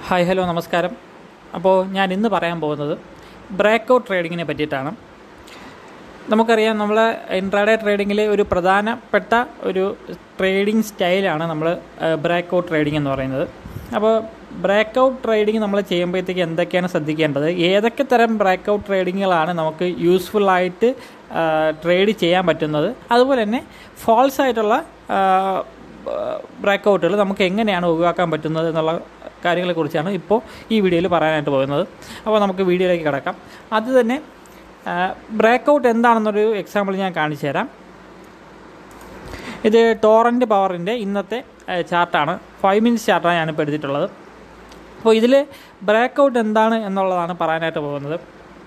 hi hello നമസ്കാരം അപ്പോൾ ഞാൻ ഇന്ന് പറയാൻ പോകുന്നത് ബ്രേക്ക് ഔട്ട് ട്രേഡിങ്ങിനെ പറ്റിയിട്ടാണ് നമുക്കറിയാം നമ്മൾ ഇൻട്രാഡേ ട്രേഡിങ്ങിലെ ഒരു പ്രധാനപ്പെട്ട ഒരു ട്രേഡിംഗ് സ്റ്റൈലാണ് നമ്മൾ ബ്രേക്ക് ഔട്ട് ട്രേഡിംഗ് എന്ന് പറയുന്നത് അപ്പോൾ ബ്രേക്ക് ഔട്ട് ട്രേഡിംഗ് നമ്മൾ ചെയ്യുമ്പോഴത്തേക്ക് എന്തൊക്കെയാണ് ശ്രദ്ധിക്കേണ്ടത് ഏതൊക്കെ തരം ബ്രേക്ക് ഔട്ട് ട്രേഡിങ്ങുകളാണ് നമുക്ക് യൂസ്ഫുൾ ആയിട്ട് ട്രേഡ് ചെയ്യാൻ പറ്റുന്നത് അതുപോലെ തന്നെ ഫോൾസ് ആയിട്ടുള്ള ബ്രേക്ക് ഔട്ടുകൾ നമുക്ക് എങ്ങനെയാണ് ഒഴിവാക്കാൻ പറ്റുന്നത് എന്നുള്ള കാര്യങ്ങളെക്കുറിച്ചാണ് ഇപ്പോൾ ഈ വീഡിയോയിൽ പറയാനായിട്ട് പോകുന്നത് അപ്പോൾ നമുക്ക് വീഡിയോയിലേക്ക് കിടക്കാം അത് തന്നെ ബ്രേക്ക് ഔട്ട് എന്താണെന്നൊരു എക്സാമ്പിൾ ഞാൻ കാണിച്ചു തരാം ഇത് ടോറൻറ്റ് പവറിൻ്റെ ഇന്നത്തെ ചാർട്ടാണ് ഫൈവ് മിനിറ്റ്സ് ചാർട്ടാണ് ഞാനിപ്പോൾ എടുത്തിട്ടുള്ളത് അപ്പോൾ ഇതിൽ ബ്രേക്ക് ഔട്ട് എന്താണ് എന്നുള്ളതാണ് പറയാനായിട്ട് പോകുന്നത്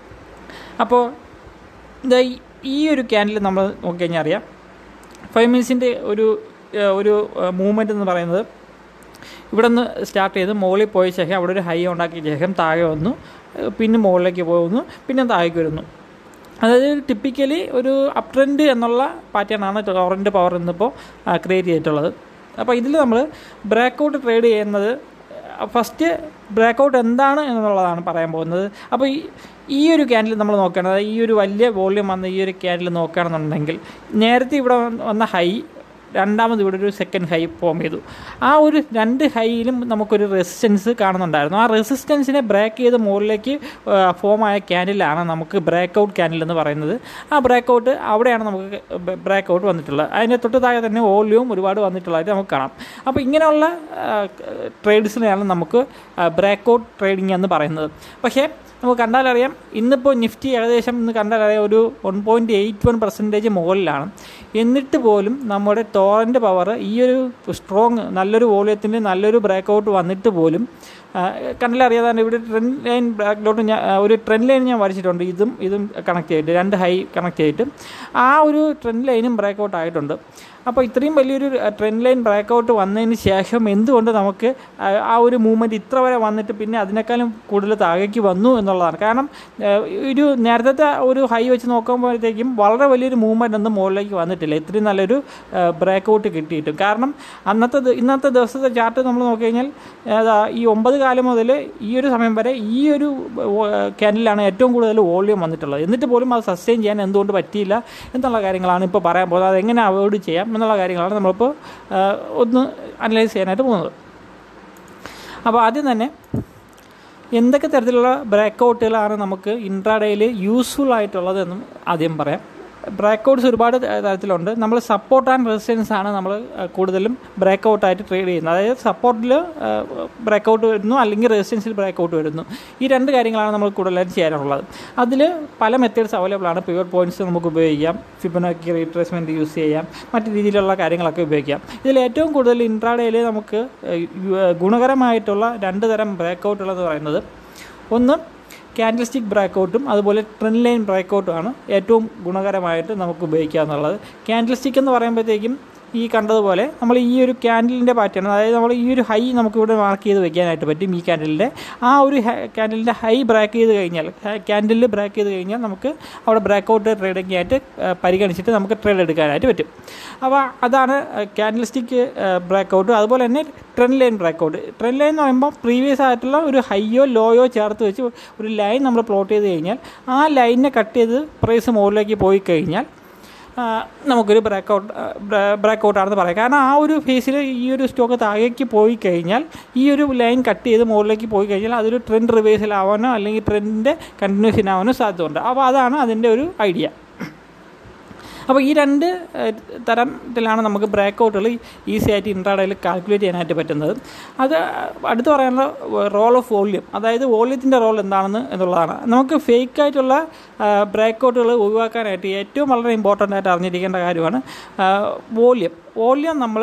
അപ്പോൾ ഇത് ഈ ഒരു ക്യാൻഡിൽ നമ്മൾ നോക്കിക്കഴിഞ്ഞാൽ അറിയാം ഫൈവ് മിനിറ്റ്സിൻ്റെ ഒരു ഒരു മൂവ്മെൻറ്റ് എന്ന് പറയുന്നത് ഇവിടെ നിന്ന് സ്റ്റാർട്ട് ചെയ്ത് മുകളിൽ പോയ ശേഷം അവിടെ ഒരു ഹൈ ഉണ്ടാക്കിയ ശേഷം താഴെ വന്നു പിന്നെ മുകളിലേക്ക് പോകുന്നു പിന്നെ താഴേക്ക് വരുന്നു അതായത് ടിപ്പിക്കലി ഒരു അപ് ട്രെൻഡ് എന്നുള്ള പാറ്റേണാണ് ടോറൻറ്റ് പവർ ഇന്നിപ്പോൾ ക്രിയേറ്റ് ചെയ്തിട്ടുള്ളത് അപ്പോൾ ഇതിൽ നമ്മൾ ബ്രേക്ക് ഔട്ട് ട്രേഡ് ചെയ്യുന്നത് ഫസ്റ്റ് ബ്രേക്ക് ഔട്ട് എന്താണ് എന്നുള്ളതാണ് പറയാൻ പോകുന്നത് അപ്പോൾ ഈ ഈ ഒരു ക്യാൻഡിൽ നമ്മൾ നോക്കുകയാണെങ്കിൽ ഈ ഒരു വലിയ വോള്യൂം വന്ന ഈ ഒരു ക്യാൻഡിൽ നോക്കുകയാണെന്നുണ്ടെങ്കിൽ നേരത്തെ ഇവിടെ വന്ന ഹൈ രണ്ടാമത് ഇവിടെ ഒരു സെക്കൻഡ് ഹൈ ഫോം ചെയ്തു ആ ഒരു രണ്ട് ഹൈയിലും നമുക്കൊരു റെസിസ്റ്റൻസ് കാണുന്നുണ്ടായിരുന്നു ആ റെസിസ്റ്റൻസിനെ ബ്രേക്ക് ചെയ്ത് മുകളിലേക്ക് ഫോം ആയ ക്യാൻഡിലാണ് നമുക്ക് ബ്രേക്ക് ഔട്ട് ക്യാൻഡിൽ എന്ന് പറയുന്നത് ആ ബ്രേക്ക് ഔട്ട് അവിടെയാണ് നമുക്ക് ബ്രേക്ക് ഔട്ട് വന്നിട്ടുള്ളത് അതിൻ്റെ തൊട്ട് താഴെ തന്നെ വോള്യൂം ഒരുപാട് വന്നിട്ടുള്ളതായിട്ട് നമുക്ക് കാണാം അപ്പോൾ ഇങ്ങനെയുള്ള ട്രേഡ്സിനെയാണ് നമുക്ക് ബ്രേക്ക് ഔട്ട് ട്രേഡിംഗ് എന്ന് പറയുന്നത് പക്ഷേ നമുക്ക് കണ്ടാലറിയാം ഇന്നിപ്പോൾ നിഫ്റ്റി ഏകദേശം ഇന്ന് കണ്ടാലറിയാം ഒരു one point eight one percentage മുകളിലാണ് എന്നിട്ട് പോലും നമ്മുടെ ടോറൻ്റ് പവർ ഈ ഒരു സ്ട്രോങ് നല്ലൊരു വോളിയത്തിൻ്റെ നല്ലൊരു ബ്രേക്ക് ഔട്ട് വന്നിട്ട് പോലും കണ്ടാലറിയാതെ ഇവിടെ ട്രെൻഡ് ലൈൻ ബ്രാക്കിലോട്ട് ഞാൻ ഒരു ട്രെൻഡ് ലൈൻ ഞാൻ വരച്ചിട്ടുണ്ട് ഇതും ഇതും കണക്ട് ചെയ്തിട്ട് രണ്ട് ഹൈ കണക്ട് ചെയ്തിട്ട് ആ ഒരു ട്രെൻഡ് ലൈനും ബ്രേക്ക് ഔട്ട് ആയിട്ടുണ്ട് അപ്പോൾ ഇത്രയും വലിയൊരു ട്രെൻഡ് ലൈൻ ബ്രേക്ക് ഔട്ട് വന്നതിന് ശേഷം എന്തുകൊണ്ട് നമുക്ക് ആ ഒരു മൂവ്മെൻറ്റ് ഇത്ര വരെ വന്നിട്ട് പിന്നെ അതിനേക്കാളും കൂടുതൽ താഴേക്ക് വന്നു എന്നുള്ളതാണ് കാരണം ഒരു നേരത്തെ ഒരു ഹൈ വെച്ച് നോക്കുമ്പോഴത്തേക്കും വളരെ വലിയൊരു മൂവ്മെൻ്റ് ഒന്നും മുകളിലേക്ക് വന്നിട്ടില്ല ഇത്രയും നല്ലൊരു ബ്രേക്ക് ഔട്ട് കിട്ടിയിട്ടും കാരണം അന്നത്തെ ഇന്നത്തെ ദിവസത്തെ ചാർട്ട് നമ്മൾ നോക്കിക്കഴിഞ്ഞാൽ ഈ ഒമ്പത് കാലം മുതൽ ഈ ഒരു സമയം വരെ ഈ ഒരു ക്യാൻഡിലാണ് ഏറ്റവും കൂടുതൽ വോള്യൂം വന്നിട്ടുള്ളത് എന്നിട്ട് പോലും അത് സസ്റ്റെയിൻ ചെയ്യാൻ എന്തുകൊണ്ട് പറ്റിയില്ല എന്നുള്ള കാര്യങ്ങളാണ് ഇപ്പോൾ പറയാൻ പോകുന്നത് അത് എങ്ങനെ അവോയ്ഡ് ചെയ്യാം എന്നുള്ള കാര്യങ്ങളാണ് നമ്മളിപ്പോൾ ഒന്ന് അനലൈസ് ചെയ്യാനായിട്ട് പോകുന്നത് അപ്പോൾ ആദ്യം തന്നെ എന്തൊക്കെ തരത്തിലുള്ള ബ്രേക്ക് ഔട്ടുകളാണ് നമുക്ക് ഇൻട്രാഡേയിൽ യൂസ്ഫുൾ ആയിട്ടുള്ളതെന്നും ആദ്യം പറയാം ബ്രേക്ക് ഔട്ട്സ് ഒരുപാട് തരത്തിലുണ്ട് നമ്മൾ സപ്പോർട്ട് ആൻഡ് റെസിസ്റ്റൻസ് ആണ് നമ്മൾ കൂടുതലും ബ്രേക്ക് ഔട്ടായിട്ട് ട്രേഡ് ചെയ്യുന്നത് അതായത് സപ്പോർട്ടിൽ ബ്രേക്ക് ഔട്ട് വരുന്നു അല്ലെങ്കിൽ റെസിസ്റ്റൻസിൽ ബ്രേക്ക് ഔട്ട് വരുന്നു ഈ രണ്ട് കാര്യങ്ങളാണ് നമ്മൾ കൂടുതലായിട്ട് ചെയ്യാനുള്ളത് അതിൽ പല മെത്തേഡ്സ് അവൈലബിൾ ആണ് പ്യുവർ പോയിന്റ്സ് നമുക്ക് ഉപയോഗിക്കാം ഫിബനോക്കി റീട്രേസ്മെൻറ്റ് യൂസ് ചെയ്യാം മറ്റു രീതിയിലുള്ള കാര്യങ്ങളൊക്കെ ഉപയോഗിക്കാം ഇതിൽ ഏറ്റവും കൂടുതൽ ഇൻട്രാഡേയിൽ നമുക്ക് ഗുണകരമായിട്ടുള്ള രണ്ട് തരം ബ്രേക്ക് ഔട്ടുകൾ എന്ന് പറയുന്നത് ഒന്ന് ക്യാൻഡിൽ സ്റ്റിക്ക് ബ്രേക്ക് ഔട്ടും അതുപോലെ ട്രെൻഡ് ലൈൻ ബ്രേക്ക് ഔട്ടുമാണ് ഏറ്റവും ഗുണകരമായിട്ട് നമുക്ക് ഉപയോഗിക്കാവുന്നുള്ളത് ക്യാൻഡിൽ സ്റ്റിക്ക് എന്ന് പറയുമ്പോഴത്തേക്കും ഈ കണ്ടതുപോലെ നമ്മൾ ഈ ഒരു ക്യാൻഡിലിൻ്റെ പാറ്റേൺ അതായത് നമ്മൾ ഈ ഒരു ഹൈ നമുക്ക് ഇവിടെ മാർക്ക് ചെയ്ത് വെക്കാനായിട്ട് പറ്റും ഈ ക്യാൻഡിലിൻ്റെ ആ ഒരു ക്യാൻഡിലിൻ്റെ ഹൈ ബ്രേക്ക് ചെയ്ത് കഴിഞ്ഞാൽ ക്യാൻഡിലിൽ ബ്രേക്ക് ചെയ്ത് കഴിഞ്ഞാൽ നമുക്ക് അവിടെ ബ്രേക്ക് ഔട്ട് ട്രേഡിംഗ് ആയിട്ട് പരിഗണിച്ചിട്ട് നമുക്ക് ട്രേഡ് എടുക്കാനായിട്ട് പറ്റും അപ്പോൾ അതാണ് ക്യാൻഡിൽ സ്റ്റിക്ക് ബ്രേക്ക് ഔട്ട് അതുപോലെ തന്നെ trend line break out trend line എന്ന് പറയുമ്പോൾ പ്രീവിയസ് ആയിട്ടുള്ള ഒരു ഹൈയോ ലോയോ ചേർത്ത് വെച്ച് ഒരു ലൈൻ നമ്മൾ പ്ലോട്ട് ചെയ്ത് കഴിഞ്ഞാൽ ആ ലൈനിനെ കട്ട് ചെയ്ത് പ്രൈസ് മുകളിലേക്ക് പോയി കഴിഞ്ഞാൽ നമുക്കൊരു ബ്രേക്ക് ഔട്ട് ബ്രേക്ക് ഔട്ടാണെന്ന് പറയാം കാരണം ആ ഒരു ഫേസിൽ ഈ ഒരു സ്റ്റോക്ക് താഴേക്ക് പോയി കഴിഞ്ഞാൽ ഈ ഒരു ലൈൻ കട്ട് ചെയ്ത് മുകളിലേക്ക് പോയി കഴിഞ്ഞാൽ അതൊരു ട്രെൻഡ് റിവേഴ്സലാവാനോ അല്ലെങ്കിൽ ട്രെൻഡിൻ്റെ കണ്ടിന്യൂഷൻ ആവാനോ സാധ്യതയുണ്ട് അപ്പോൾ അതാണ് അതിൻ്റെ ഒരു ഐഡിയ അപ്പോൾ ഈ രണ്ട് തരത്തിലാണ് നമുക്ക് ബ്രേക്ക് ഔട്ടുകൾ ഈസി ആയിട്ട് ഇൻട്രാഡയിൽ കാൽക്കുലേറ്റ് ചെയ്യാനായിട്ട് പറ്റുന്നത് അത് അടുത്ത് പറയാനുള്ള റോൾ ഓഫ് വോള്യൂം അതായത് വോള്യത്തിൻ്റെ റോൾ എന്താണെന്ന് എന്നുള്ളതാണ് നമുക്ക് ഫേക്ക് ആയിട്ടുള്ള ബ്രേക്ക് ഔട്ടുകൾ ഒഴിവാക്കാനായിട്ട് ഏറ്റവും വളരെ ഇമ്പോർട്ടൻ്റ് ആയിട്ട് അറിഞ്ഞിരിക്കേണ്ട കാര്യമാണ് വോള്യം വോള്യം നമ്മൾ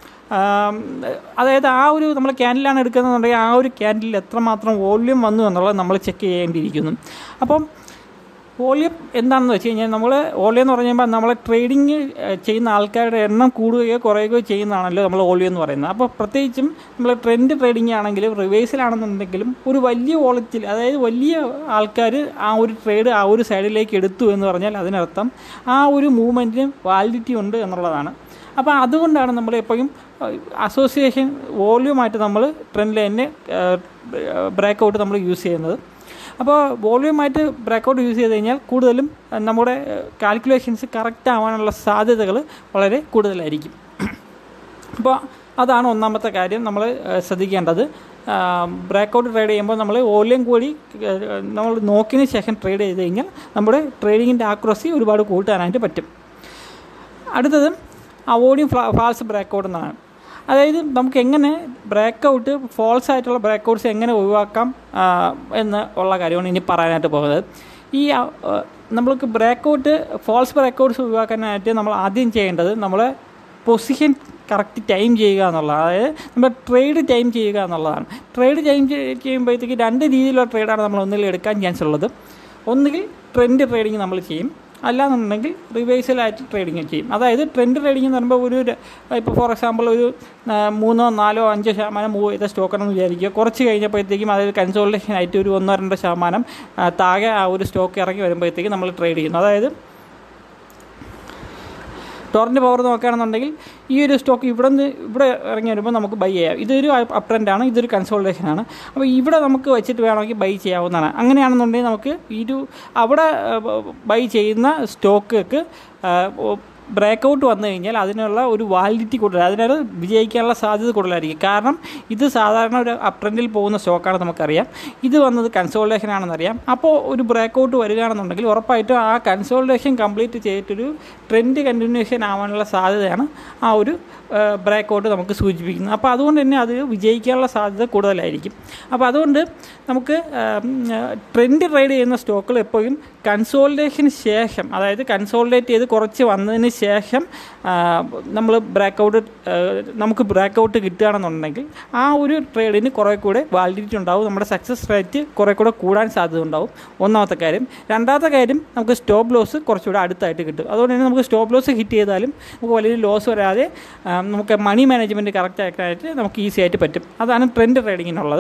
അതായത് ആ ഒരു നമ്മൾ ക്യാൻഡിലാണ് എടുക്കുന്നതെന്നുണ്ടെങ്കിൽ ആ ഒരു ക്യാൻഡിൽ എത്രമാത്രം വോള്യൂം വന്നു എന്നുള്ളത് നമ്മൾ ചെക്ക് ചെയ്യേണ്ടിയിരിക്കുന്നു അപ്പം വോളിയം എന്താണെന്ന് വെച്ച് കഴിഞ്ഞാൽ നമ്മൾ വോളിയം എന്ന് പറയുമ്പോൾ നമ്മൾ ട്രേഡിങ് ചെയ്യുന്ന ആൾക്കാരുടെ എണ്ണം കൂടുകയോ കുറയുകയോ ചെയ്യുന്നതാണല്ലോ നമ്മൾ വോളിയം എന്ന് പറയുന്നത് അപ്പോൾ പ്രത്യേകിച്ചും നമ്മൾ ട്രെൻഡ് ട്രേഡിംഗ് ആണെങ്കിലും റിവേഴ്സിലാണെന്നുണ്ടെങ്കിലും ഒരു വലിയ വോളത്തിൽ അതായത് വലിയ ആൾക്കാർ ആ ഒരു ട്രേഡ് ആ ഒരു സൈഡിലേക്ക് എടുത്തു എന്ന് പറഞ്ഞാൽ അതിനർത്ഥം ആ ഒരു മൂവ്മെൻറ്റിന് വാലിഡിറ്റി ഉണ്ട് എന്നുള്ളതാണ് അപ്പോൾ അതുകൊണ്ടാണ് നമ്മൾ എപ്പോഴും അസോസിയേഷൻ വോള്യൂമായിട്ട് നമ്മൾ ട്രെൻഡ് ലൈനിന് ബ്രേക്ക് ഔട്ട് നമ്മൾ യൂസ് ചെയ്യുന്നത് അപ്പോൾ വോള്യൂമായിട്ട് ബ്രേക്ക് ഔട്ട് യൂസ് ചെയ്ത് കഴിഞ്ഞാൽ കൂടുതലും അഹ് നമ്മുടെ കാൽക്കുലേഷൻസ് കറക്റ്റ് ആവാനുള്ള സാധ്യതകൾ വളരെ കൂടുതലായിരിക്കും അപ്പോൾ അതാണ് ഒന്നാമത്തെ കാര്യം നമ്മൾ ശ്രദ്ധിക്കേണ്ടത് ബ്രേക്ക് ഔട്ട് ട്രേഡ് ചെയ്യുമ്പോൾ നമ്മൾ വോളിയം കൂടി ഏഹ്, നമ്മൾ നോക്കിയതിന് ശേഷം ട്രേഡ് ചെയ്ത് കഴിഞ്ഞാൽ നമ്മുടെ ട്രേഡിങ്ങിൻ്റെ ആക്യുറസി ഒരുപാട് കൂട്ടാനായിട്ട് പറ്റും അടുത്തത് അവോയ്ഡിങ് ഫാൾസ് ബ്രേക്ക് ഔട്ട് എന്നാണ് അതായത് നമുക്ക് എങ്ങനെ ബ്രേക്ക് ഔട്ട് ഫോൾസ് ആയിട്ടുള്ള ബ്രേക്ക് ഔട്ട്സ് എങ്ങനെ ഒഴിവാക്കാം ആ, എന്ന് ഉള്ള കാര്യമാണ് ഇനി പറയാനായിട്ട് പോകുന്നത് ഈ ആ, ആ, നമ്മൾക്ക് break out false break outs ഒഴിവാക്കാനായിട്ട് നമ്മൾ ആദ്യം ചെയ്യേണ്ടത് നമ്മൾ പൊസിഷൻ കറക്റ്റ് ടൈം ചെയ്യുക എന്നുള്ളതാണ് അതായത് നമ്മൾ ട്രേഡ് ടൈം ചെയ്യുക എന്നുള്ളതാണ് ട്രേഡ് ടൈം ചെയ്യുമ്പോഴത്തേക്ക് രണ്ട് രീതിയിലുള്ള ട്രേഡാണ് നമ്മൾ ഒന്നിൽ എടുക്കാൻ ചാൻസ് ഉള്ളത് ഒന്നുകിൽ ട്രെൻഡ് ട്രേഡിങ് നമ്മൾ ചെയ്യും അല്ലാന്നുണ്ടെങ്കിൽ റിവേഴ്സലായിട്ട് ട്രേഡിങ് ചെയ്യും അതായത് ട്രെൻഡ് ട്രേഡിംഗ് എന്ന് പറയുമ്പോൾ ഒരു ഇപ്പോൾ ഫോർ എക്സാമ്പിൾ ഒരു ആ, മൂന്നോ നാലോ അഞ്ചോ ശതമാനം മൂവ് ചെയ്ത സ്റ്റോക്കാണെന്ന് വിചാരിക്കുക കുറച്ച് കഴിഞ്ഞപ്പോഴത്തേക്കും അതായത് കൺസോൾട്ടേഷൻ ആയിട്ട് ഒരു ഒന്നോ രണ്ടോ ശതമാനം ആ, താഴെ ആ ഒരു സ്റ്റോക്ക് ഇറങ്ങി വരുമ്പോഴത്തേക്കും നമ്മൾ ട്രേഡ് ചെയ്യുന്നു അതായത് ടോറിൻ്റെ പവർ നോക്കുകയാണെന്നുണ്ടെങ്കിൽ ഈ ഒരു സ്റ്റോക്ക് ഇവിടെ നിന്ന് ഇവിടെ ഇറങ്ങി വരുമ്പോൾ നമുക്ക് ബൈ ചെയ്യാം ഇതൊരു അപ് ട്രെൻഡാണ് ഇതൊരു കൺസോൾട്ടേഷൻ ആണ് അപ്പോൾ ഇവിടെ നമുക്ക് വെച്ചിട്ട് വേണമെങ്കിൽ ബൈ ചെയ്യാവുന്നതാണ് അങ്ങനെയാണെന്നുണ്ടെങ്കിൽ നമുക്ക് ഈ ഒരു അവിടെ ബൈ ചെയ്യുന്ന സ്റ്റോക്കുകൾക്ക് ബ്രേക്ക് ഔട്ട് വന്നു കഴിഞ്ഞാൽ അതിനുള്ള ഒരു വാലിഡിറ്റി കൂടുതൽ അതിനൊരു വിജയിക്കാനുള്ള സാധ്യത കൂടുതലായിരിക്കും കാരണം ഇത് സാധാരണ ഒരു അപ് ട്രെൻഡിൽ പോകുന്ന സ്റ്റോക്കാണ് നമുക്കറിയാം ഇത് വന്നത് കൺസോൾട്ടേഷൻ ആണെന്നറിയാം അപ്പോൾ ഒരു ബ്രേക്ക് ഔട്ട് വരികയാണെന്നുണ്ടെങ്കിൽ ഉറപ്പായിട്ടും ആ കൺസോൾട്ടേഷൻ കംപ്ലീറ്റ് ചെയ്തിട്ടൊരു ട്രെൻഡ് കണ്ടിന്യൂഷൻ ആവാനുള്ള സാധ്യതയാണ് ആ ഒരു ബ്രേക്ക് ഔട്ട് നമുക്ക് സൂചിപ്പിക്കുന്നത് അപ്പോൾ അതുകൊണ്ട് തന്നെ അത് വിജയിക്കാനുള്ള സാധ്യത കൂടുതലായിരിക്കും അപ്പോൾ അതുകൊണ്ട് നമുക്ക് ട്രെൻഡ് ട്രേഡ് ചെയ്യുന്ന സ്റ്റോക്കുകൾ എപ്പോഴും കൺസോൾട്ടേഷന് ശേഷം അതായത് കൺസോൾട്ടേറ്റ് ചെയ്ത് കുറച്ച് വന്നതിന് ശേഷം നമ്മൾ ബ്രേക്ക് ഔട്ട് നമുക്ക് ബ്രേക്ക് ഔട്ട് കിട്ടുകയാണെന്നുണ്ടെങ്കിൽ ആ ഒരു ട്രേഡിന് കുറേ കൂടെ വാലിഡിറ്റി ഉണ്ടാവും നമ്മുടെ സക്സസ് റേറ്റ് കുറേ കൂടെ കൂടാൻ സാധ്യത ഉണ്ടാവും ഒന്നാമത്തെ കാര്യം രണ്ടാമത്തെ കാര്യം നമുക്ക് സ്റ്റോപ്പ് ലോസ് കുറച്ചുകൂടെ അടുത്തായിട്ട് കിട്ടും അതുകൊണ്ട് തന്നെ നമുക്ക് സ്റ്റോപ്പ് ലോസ് ഹിറ്റ് ചെയ്താലും നമുക്ക് വലിയ ലോസ് വരാതെ ആ, നമുക്ക് മണി മാനേജ്മെൻറ്റ് കറക്റ്റ് ആക്കാനായിട്ട് നമുക്ക് ഈസി ആയിട്ട് പറ്റും അതാണ് ട്രെൻഡ് ട്രേഡിങ്ങിനുള്ളത്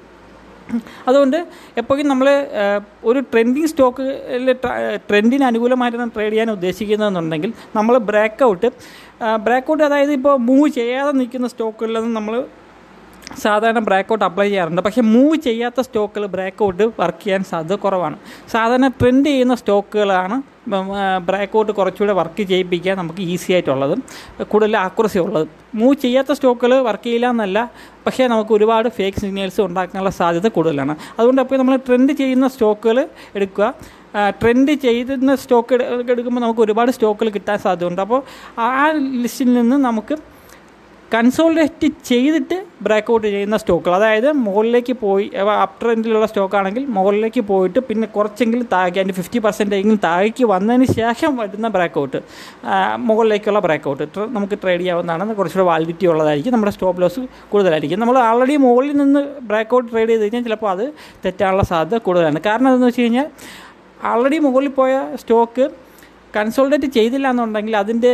അതുകൊണ്ട് എപ്പോഴും നമ്മൾ ഒരു ട്രെൻഡിങ് സ്റ്റോക്കിൽ ട്രെൻഡിന് അനുകൂലമായിട്ടാണ് ട്രേഡ് ചെയ്യാൻ ഉദ്ദേശിക്കുന്നതെന്നുണ്ടെങ്കിൽ നമ്മൾ ബ്രേക്ക് ഔട്ട് ബ്രേക്ക് ഔട്ട് അതായത് ഇപ്പോൾ മൂവ് ചെയ്യാതെ നിൽക്കുന്ന സ്റ്റോക്കുകളിൽ നിന്ന് നമ്മൾ സാധാരണ ബ്രേക്ക് ഔട്ട് അപ്ലൈ ചെയ്യാറുണ്ട് പക്ഷേ മൂവ് ചെയ്യാത്ത സ്റ്റോക്കുകൾ ബ്രേക്ക് ഔട്ട് വർക്ക് ചെയ്യാൻ സാധ്യത കുറവാണ് സാധാരണ ട്രെൻഡ് ചെയ്യുന്ന സ്റ്റോക്കുകളാണ് ബ്രേക്ക് ഔട്ട് കുറച്ചുകൂടെ വർക്ക് ചെയ്യിപ്പിക്കാൻ നമുക്ക് ഈസി ആയിട്ടുള്ളതും കൂടുതൽ ആക്യുറസി ഉള്ളതും മൂവ് ചെയ്യാത്ത സ്റ്റോക്കുകൾ വർക്ക് ചെയ്യില്ല എന്നല്ല പക്ഷേ നമുക്ക് ഒരുപാട് ഫേക്ക് സിഗ്നൽസ് ഉണ്ടാക്കാനുള്ള സാധ്യത കൂടുതലാണ് അതുകൊണ്ട് അപ്പോൾ നമ്മൾ ട്രെൻഡ് ചെയ്യുന്ന സ്റ്റോക്കുകൾ എടുക്കുക ട്രെൻഡ് ചെയ്യുന്ന സ്റ്റോക്ക് എടുക്കുമ്പോൾ നമുക്ക് ഒരുപാട് സ്റ്റോക്കുകൾ കിട്ടാൻ സാധ്യതയുണ്ട് അപ്പോൾ ആ ലിസ്റ്റിൽ നിന്ന് നമുക്ക് കൺസോൾട്ടേറ്റ് ചെയ്തിട്ട് ബ്രേക്ക് ഔട്ട് ചെയ്യുന്ന സ്റ്റോക്കുകൾ അതായത് മുകളിലേക്ക് പോയി അപ് ട്രെൻഡിലുള്ള സ്റ്റോക്കാണെങ്കിൽ മുകളിലേക്ക് പോയിട്ട് പിന്നെ കുറച്ചെങ്കിലും താഴേക്ക് അതിൻ്റെ ഫിഫ്റ്റി പെർസെൻറ്റെങ്കിലും താഴേക്ക് വന്നതിന് ശേഷം വരുന്ന ബ്രേക്ക് ഔട്ട് മുകളിലേക്കുള്ള ബ്രേക്ക് ഔട്ട് നമുക്ക് ട്രേഡ് ചെയ്യാവുന്നതാണ് കുറച്ചുകൂടെ വാലിഡിറ്റി ഉള്ളതായിരിക്കും നമ്മുടെ സ്റ്റോപ്പ് ലോസ് കൂടുതലായിരിക്കും നമ്മൾ ആൾറെഡി മുകളിൽ നിന്ന് ബ്രേക്ക് ഔട്ട് ട്രേഡ് ചെയ്ത് കഴിഞ്ഞാൽ ചിലപ്പോൾ അത് തെറ്റാനുള്ള സാധ്യത കൂടുതലാണ് കാരണം എന്താണെന്ന് വെച്ച് കഴിഞ്ഞാൽ ആൾറെഡി മുകളിൽ പോയ സ്റ്റോക്ക് കൺസോൾട്ടേറ്റ് ചെയ്തില്ല എന്നുണ്ടെങ്കിൽ അതിൻ്റെ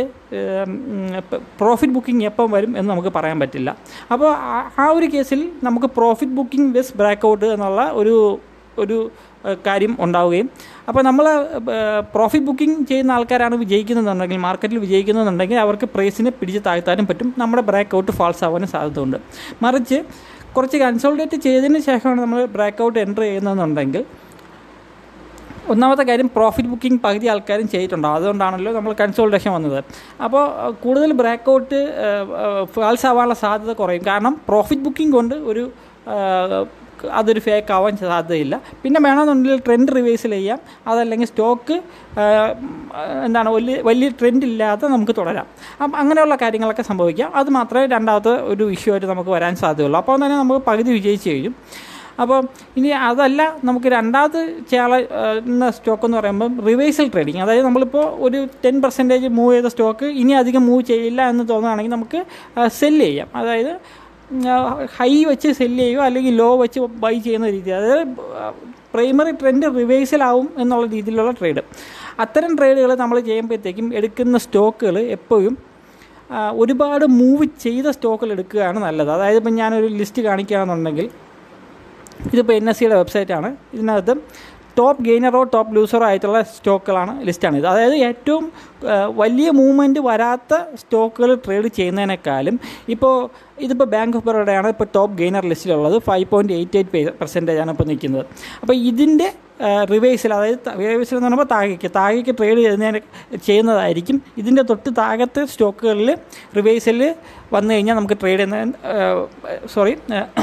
പ്രോഫിറ്റ് ബുക്കിംഗ് എപ്പം വരും എന്ന് നമുക്ക് പറയാൻ പറ്റില്ല അപ്പോൾ ആ- ആ ഒരു കേസിൽ നമുക്ക് പ്രോഫിറ്റ് ബുക്കിംഗ് വെസ് ബ്രേക്ക് ഔട്ട് എന്നുള്ള ഒരു ഒരു ഏഹ്, കാര്യം ഉണ്ടാവുകയും അപ്പോൾ നമ്മൾ പ്രോഫിറ്റ് ബുക്കിംഗ് ചെയ്യുന്ന ആൾക്കാരാണ് വിജയിക്കുന്നതെന്നുണ്ടെങ്കിൽ മാർക്കറ്റിൽ വിജയിക്കുന്നതെന്നുണ്ടെങ്കിൽ അവർക്ക് പ്രൈസിനെ പിടിച്ച് താഴ്ത്താനും പറ്റും നമ്മുടെ ബ്രേക്ക് ഔട്ട് ഫാൾസ് ആവാനും സാധ്യതയുണ്ട് മറിച്ച് കുറച്ച് കൺസോൾട്ടേറ്റ് ചെയ്തതിന് ശേഷമാണ് നമ്മൾ ബ്രേക്ക് ഔട്ട് എൻ്റർ ചെയ്യുന്നതെന്നുണ്ടെങ്കിൽ ഒന്നാമത്തെ കാര്യം പ്രോഫിറ്റ് ബുക്കിംഗ് പകുതി ആൾക്കാരും ചെയ്തിട്ടുണ്ടാവും അതുകൊണ്ടാണല്ലോ നമ്മൾ കൺസോൾട്ടേഷൻ വന്നത് അപ്പോൾ അഹ്, കൂടുതൽ ബ്രേക്ക് ഔട്ട് ഫാൾസ് ആവാനുള്ള സാധ്യത കുറയും കാരണം പ്രോഫിറ്റ് ബുക്കിംഗ് കൊണ്ട് ഒരു ആഹ്, അതൊരു ഫേക്ക് ആവാൻ സാധ്യതയില്ല പിന്നെ വേണമെന്നുണ്ടെങ്കിൽ ട്രെൻഡ് റിവേഴ്സൽ ചെയ്യാം അതല്ലെങ്കിൽ സ്റ്റോക്ക് എന്താണ് വലിയ വലിയ ട്രെൻഡ് ഇല്ലാതെ നമുക്ക് തുടരാം അപ്പം അങ്ങനെയുള്ള കാര്യങ്ങളൊക്കെ സംഭവിക്കാം അത് മാത്രമേ രണ്ടാമത്തെ ഒരു ഇഷ്യൂ ആയിട്ട് നമുക്ക് വരാൻ സാധ്യതയുള്ളൂ അപ്പോൾ തന്നെ നമുക്ക് പകുതി വിജയിച്ച് കഴിയും അപ്പോൾ ഇനി അതല്ല നമുക്ക് രണ്ടാമത് ചെയ്യാനുള്ള സ്റ്റോക്ക് എന്ന് പറയുമ്പോൾ റിവേഴ്സൽ ട്രേഡിങ് അതായത് നമ്മളിപ്പോൾ ഒരു ടെൻ പെർസെൻറ്റേജ് മൂവ് ചെയ്ത സ്റ്റോക്ക് ഇനി അധികം മൂവ് ചെയ്യില്ല എന്ന് തോന്നുകയാണെങ്കിൽ നമുക്ക് സെല്ല് ചെയ്യാം അതായത് ഹൈ വെച്ച് സെല്ല് ചെയ്യുക അല്ലെങ്കിൽ ലോ വെച്ച് ബൈ ചെയ്യുന്ന രീതി അതായത് പ്രൈമറി ട്രെൻഡ് റിവേഴ്സൽ ആവും എന്നുള്ള രീതിയിലുള്ള ട്രേഡ് അത്തരം ട്രേഡുകൾ നമ്മൾ ചെയ്യുമ്പോഴത്തേക്കും എടുക്കുന്ന സ്റ്റോക്കുകൾ എപ്പോഴും ആ, ഒരുപാട് മൂവ് ചെയ്ത സ്റ്റോക്കുകൾ എടുക്കുകയാണ് നല്ലത് അതായത് ഇപ്പം ഞാനൊരു ലിസ്റ്റ് കാണിക്കുകയാണെന്നുണ്ടെങ്കിൽ ഇതിപ്പോൾ എൻ എസ് സിയുടെ വെബ്സൈറ്റാണ് ഇതിനകത്ത് ടോപ്പ് ഗെയിനറോ ടോപ്പ് ലൂസറോ ആയിട്ടുള്ള സ്റ്റോക്കുകളാണ് ലിസ്റ്റാണ് ഇത് അതായത് ഏറ്റവും ആ, വലിയ മൂവ്മെൻറ്റ് വരാത്ത സ്റ്റോക്കുകൾ ട്രേഡ് ചെയ്യുന്നതിനേക്കാളും ഇപ്പോൾ ഇതിപ്പോൾ ബാങ്ക് ഓഫ് ബറോഡയാണ് ഇപ്പോൾ ടോപ്പ് ഗെയിനർ ലിസ്റ്റിലുള്ളത് five point eight eight percentage ആണ് ഇപ്പോൾ നിൽക്കുന്നത് അപ്പോൾ ഇതിൻ്റെ റിവേഴ്സിൽ അതായത് റിവേഴ്സിൽ എന്ന് പറയുമ്പോൾ താഴേക്ക് താഴേക്ക് ട്രേഡ് ചെയ്യുന്നതിന് ചെയ്യുന്നതായിരിക്കും ഇതിൻ്റെ തൊട്ട് താഴത്തെ സ്റ്റോക്കുകളിൽ റിവേഴ്സിൽ വന്നു കഴിഞ്ഞാൽ നമുക്ക് ട്രേഡ് ചെയ്യുന്ന സോറി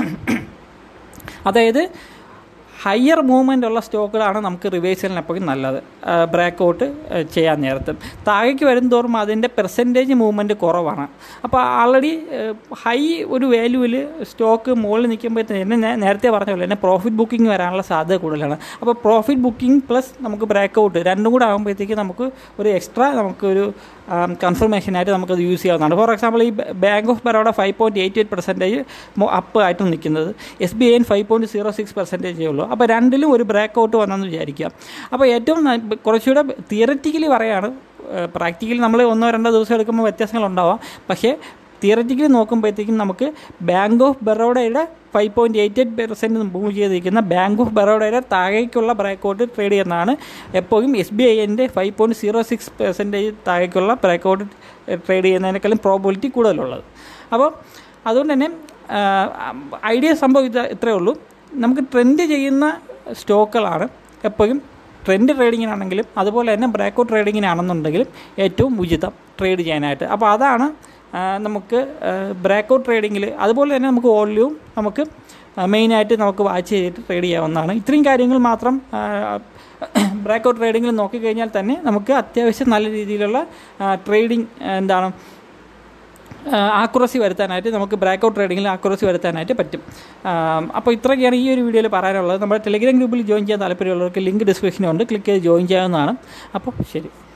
അതായത് ഹയർ മൂവ്മെൻ്റ് ഉള്ള സ്റ്റോക്കുകളാണ് നമുക്ക് റിവേഴ്സലിന് എപ്പോഴും നല്ലത് ബ്രേക്ക് ഔട്ട് ചെയ്യാൻ നേരത്ത് താഴേക്ക് വരുംതോറും അതിൻ്റെ പെർസെൻറ്റേജ് മൂവ്മെൻറ്റ് കുറവാണ് അപ്പോൾ ആൾറെഡി ഹൈ ഒരു വാല്യൂവിൽ സ്റ്റോക്ക് മുകളിൽ നിൽക്കുമ്പോഴത്തേന് എന്നെ ഞാൻ നേരത്തെ പറഞ്ഞ പോലെ തന്നെ പ്രോഫിറ്റ് ബുക്കിംഗ് വരാനുള്ള സാധ്യത കൂടുതലാണ് അപ്പോൾ പ്രോഫിറ്റ് ബുക്കിംഗ് പ്ലസ് നമുക്ക് ബ്രേക്ക് ഔട്ട് രണ്ടും കൂടെ ആകുമ്പോഴത്തേക്ക് നമുക്ക് ഒരു എക്സ്ട്രാ നമുക്കൊരു കൺഫർമേഷനായിട്ട് നമുക്കത് യൂസ് ചെയ്യാവുന്നതാണ് ഫോർ എക്സാമ്പിൾ ഈ bank of Baroda five point eight eight percentage up ആയിട്ട് നിൽക്കുന്നത് S B I five point zero six പെർസെൻറ്റേജേ ഉള്ളൂ അപ്പോൾ രണ്ടിലും ഒരു ബ്രേക്ക് ഔട്ട് വന്നെന്ന് വിചാരിക്കുക അപ്പോൾ ഏറ്റവും ന- കുറച്ചുകൂടെ തിയററ്റിക്കലി പറയാണ് പ്രാക്ടിക്കലി നമ്മൾ ഒന്നോ രണ്ടോ ദിവസം എടുക്കുമ്പോൾ വ്യത്യാസങ്ങളുണ്ടാവാം പക്ഷേ തിയററ്റിക്കലി നോക്കുമ്പോഴത്തേക്കും നമുക്ക് ബാങ്ക് ഓഫ് ബറോഡയുടെ five point eight eight percent move ചെയ്തിരിക്കുന്ന ബാങ്ക് ഓഫ് ബറോഡയുടെ താഴേക്കുള്ള ബ്രേക്ക് ഔട്ട് ട്രേഡ് ചെയ്യുന്നതാണ് എപ്പോഴും എസ് ബി ഐൻ്റെ five point zero six percentage താഴേക്കുള്ള ബ്രേക്ക് ഔട്ട് ട്രേഡ് ചെയ്യുന്നതിനേക്കാളും പ്രോബിലിറ്റി കൂടുതലുള്ളത് അപ്പോൾ അതുകൊണ്ട് തന്നെ ഐഡിയ സംഭവം ഇത് ഇത്രയേ ഉള്ളൂ നമുക്ക് ട്രെൻഡ് ചെയ്യുന്ന സ്റ്റോക്കുകളാണ് എപ്പോഴും ട്രെൻഡ് ട്രേഡിങ്ങിനാണെങ്കിലും അതുപോലെ തന്നെ ബ്രേക്ക് ഔട്ട് ട്രേഡിങ്ങിനാണെന്നുണ്ടെങ്കിലും ഏറ്റവും ഉചിതം ട്രേഡ് ചെയ്യാനായിട്ട് അപ്പോൾ അതാണ് ആ, നമുക്ക് ബ്രേക്ക് ഔട്ട് ട്രേഡിങ്ങിൽ അതുപോലെ തന്നെ നമുക്ക് വോള്യൂം നമുക്ക് മെയിനായിട്ട് നമുക്ക് വാച്ച് ചെയ്തിട്ട് ട്രേഡ് ചെയ്യാവുന്നതാണ് ഇത്രയും കാര്യങ്ങൾ മാത്രം ബ്രേക്ക് ഔട്ട് ട്രേഡിങ്ങിൽ നോക്കിക്കഴിഞ്ഞാൽ തന്നെ നമുക്ക് അത്യാവശ്യം നല്ല രീതിയിലുള്ള ട്രേഡിങ് എന്താണ് ആക്കുറസി വരുത്താനായിട്ട് നമുക്ക് ബ്രേക്ക് ഔട്ട് ട്രേഡിങ്ങിൽ ആക്കുറസി വരുത്താനായിട്ട് പറ്റും അപ്പോൾ ഇത്രയൊക്കെയാണ് ഈ ഒരു വീഡിയോയിൽ പറയാനുള്ളത് നമ്മുടെ ടെലിഗ്രാം ഗ്രൂപ്പിൽ ജോയിൻ ചെയ്യാൻ താല്പര്യമുള്ളവർക്ക് ലിങ്ക് ഡിസ്ക്രിപ്ഷനുണ്ട് ക്ലിക്ക് ചെയ്ത് ജോയിൻ ചെയ്യാവുന്നതാണ് അപ്പോൾ ശരി